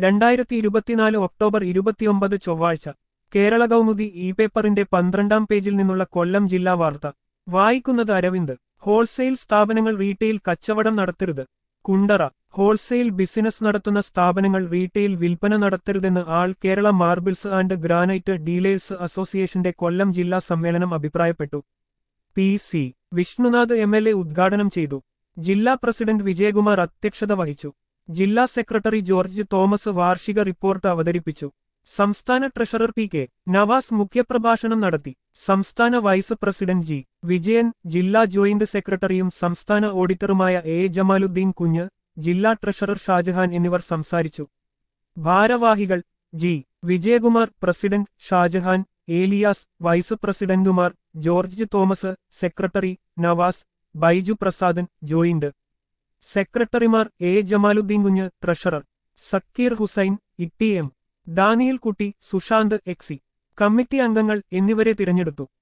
രണ്ടായിരത്തി ഇരുപത്തിനാല് ഒക്ടോബർ ഇരുപത്തിയൊമ്പത് ചൊവ്വാഴ്ച കേരള കൗമുദി ഇ പേപ്പറിന്റെ പന്ത്രണ്ടാം പേജിൽ നിന്നുള്ള കൊല്ലം ജില്ലാ വാർത്ത വായിക്കുന്നത് അരവിന്ദ് ഹോൾസെയിൽ സ്ഥാപനങ്ങൾ റീറ്റെയിൽ കച്ചവടം നടത്തരുത് കുണ്ടറ ഹോൾസെയിൽ ബിസിനസ് നടത്തുന്ന സ്ഥാപനങ്ങൾ റീറ്റെയിൽ വിൽപ്പന നടത്തരുതെന്ന് all Kerala marbles and granite dealers അസോസിയേഷന്റെ കൊല്ലം ജില്ലാ സമ്മേളനം അഭിപ്രായപ്പെട്ടു P C Vishnunath M L A ഉദ്ഘാടനം ചെയ്തു ജില്ലാ പ്രസിഡന്റ് വിജയകുമാർ അധ്യക്ഷത വഹിച്ചു ജില്ലാ സെക്രട്ടറി ജോർജ് തോമസ് വാർഷിക റിപ്പോർട്ട് അവതരിപ്പിച്ചു സംസ്ഥാന ട്രഷറർ പി കെ നവാസ് മുഖ്യപ്രഭാഷണം നടത്തി സംസ്ഥാന വൈസ് പ്രസിഡന്റ് ജി വിജയൻ ജില്ലാ ജോയിന്റ് സെക്രട്ടറിയും സംസ്ഥാന ഓഡിറ്ററുമായ എ ജമാലുദ്ദീൻ കുഞ്ഞ് ജില്ലാ ട്രഷറർ ഷാജഹാൻ എന്നിവർ സംസാരിച്ചു ഭാരവാഹികൾ G Vijayakumar president Shajahan Elias vice പ്രസിഡന്റുമാർ ജോർജ് തോമസ് സെക്രട്ടറി നവാസ് ബൈജു പ്രസാദൻ ജോയിന്റ് സെക്രട്ടറിമാർ A Jamaluddin Kunju treasurer Sakkeer Hussain Itty M Daniel Kutty Sushanth എക്സി committee അംഗങ്ങൾ എന്നിവരെ തിരഞ്ഞെടുത്തു